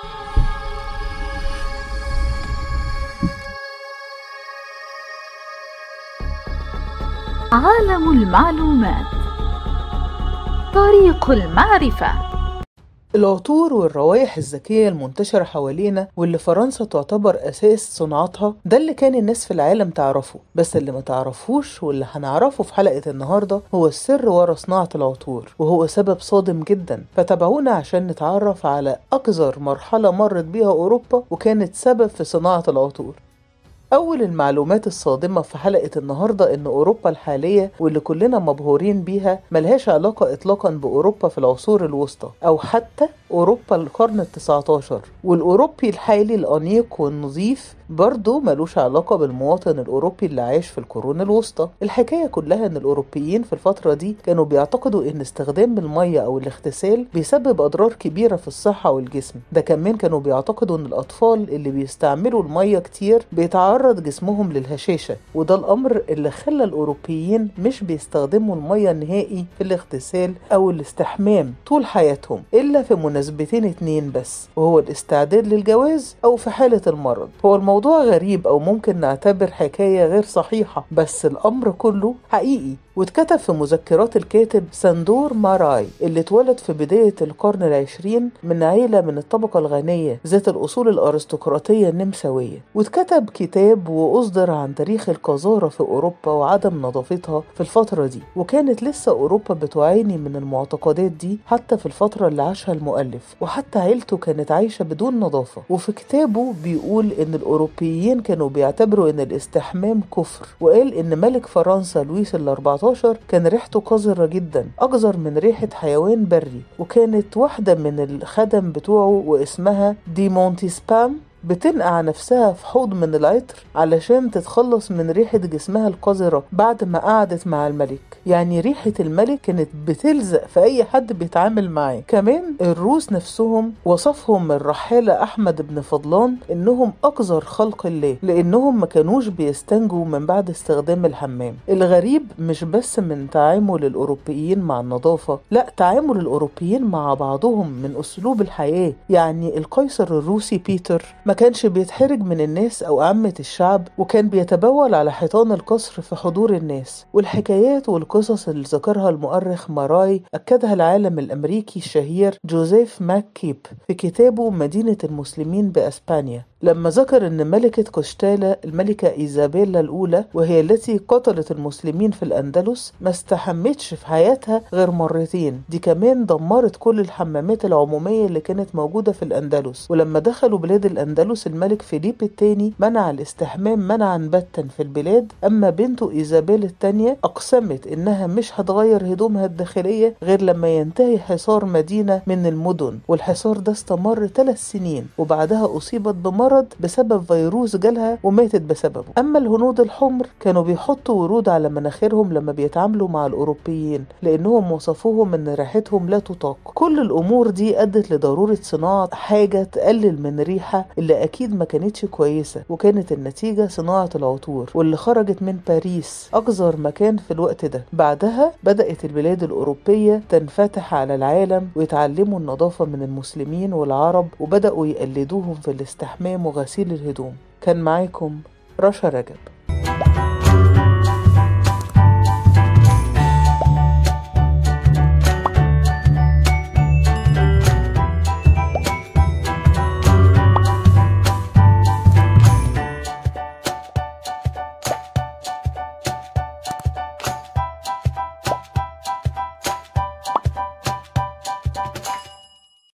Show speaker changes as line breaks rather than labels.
عالم المعلومات طريق المعرفة
العطور والروائح الذكية المنتشرة حوالينا واللي فرنسا تعتبر أساس صناعتها ده اللي كان الناس في العالم تعرفه بس اللي ما تعرفوش واللي هنعرفه في حلقة النهاردة هو السر ورا صناعة العطور وهو سبب صادم جدا فتابعونا عشان نتعرف على أقذر مرحلة مرت بيها أوروبا وكانت سبب في صناعة العطور أول المعلومات الصادمة في حلقة النهاردة إن أوروبا الحالية واللي كلنا مبهورين بيها ملهاش علاقة إطلاقا بأوروبا في العصور الوسطى أو حتى أوروبا القرن التسعة عشر والأوروبي الحالي الأنيق والنظيف برضه ملوش علاقة بالمواطن الأوروبي اللي عايش في القرون الوسطى الحكاية كلها إن الأوروبيين في الفترة دي كانوا بيعتقدوا إن استخدام المية أو الاغتسال بيسبب أضرار كبيرة في الصحة والجسم ده كمان كانوا بيعتقدوا إن الأطفال اللي بيستعملوا المية كتير بيتعرض جسمهم للهشاشة وده الأمر اللي خلى الأوروبيين مش بيستخدموا المية نهائي في الاغتسال أو الاستحمام طول حياتهم إلا في مناسبتين اتنين بس وهو الاستعداد للجواز أو في حالة المرض هو الموضوع غريب أو ممكن نعتبر حكاية غير صحيحة بس الأمر كله حقيقي واتكتب في مذكرات الكاتب سندور ماراي اللي اتولد في بداية القرن العشرين من عيلة من الطبقة الغنية ذات الأصول الأرستقراطية النمساوية واتكتب كتاب وأصدر عن تاريخ القذارة في أوروبا وعدم نظافتها في الفترة دي وكانت لسه أوروبا بتعاني من المعتقدات دي حتى في الفترة اللي عاشها المؤلف وحتى عيلته كانت عايشة بدون نظافة وفي كتابه بيقول إن الأوروبيين كانوا بيعتبروا إن الاستحمام كفر وقال إن ملك فرنسا لويس الأربعة 14 كان ريحته قذرة جدا أقذر من ريحة حيوان بري وكانت واحدة من الخدم بتوعه واسمها دي مونتي سبام بتنقع نفسها في حوض من العطر علشان تتخلص من ريحة جسمها القذرة بعد ما قعدت مع الملك يعني ريحة الملك كانت بتلزق في أي حد بيتعامل معاه كمان الروس نفسهم وصفهم الرحالة أحمد بن فضلان إنهم أقذر خلق الله لأنهم ما كانوش بيستنجوا من بعد استخدام الحمام الغريب مش بس من تعامل الأوروبيين مع النظافة لا تعامل الأوروبيين مع بعضهم من أسلوب الحياة يعني القيصر الروسي بيتر ما كانش بيتحرج من الناس أو عامة الشعب وكان بيتبول على حيطان القصر في حضور الناس والحكايات والقصص اللي ذكرها المؤرخ ماراي أكدها العالم الأمريكي الشهير جوزيف ماك كيب في كتابه مدينة المسلمين بأسبانيا لما ذكر أن ملكة قشتالة الملكة إيزابيلا الأولى وهي التي قتلت المسلمين في الأندلس ما استحمتش في حياتها غير مرتين دي كمان دمرت كل الحمامات العمومية اللي كانت موجودة في الأندلس ولما دخلوا بلاد الأندلس الملك فيليب الثاني منع الاستحمام منعا باتا في البلاد أما بنته إيزابيلا الثانية أقسمت إنها مش هتغير هدومها الداخلية غير لما ينتهي حصار مدينة من المدن والحصار ده استمر ثلاث سنين وبعدها أصيبت بمرض مرض بسبب فيروس جالها وماتت بسببه أما الهنود الحمر كانوا بيحطوا ورود على مناخيرهم لما بيتعاملوا مع الأوروبيين لأنهم وصفوهم إن ريحتهم لا تطاق كل الأمور دي أدت لضرورة صناعة حاجة تقلل من ريحة اللي أكيد ما كانتش كويسة وكانت النتيجة صناعة العطور واللي خرجت من باريس أقذر مكان في الوقت ده بعدها بدأت البلاد الأوروبية تنفتح على العالم ويتعلموا النظافة من المسلمين والعرب وبدأوا يقلدوهم في الاستحمام وغسيل الهدوم كان معاكم رشا رجب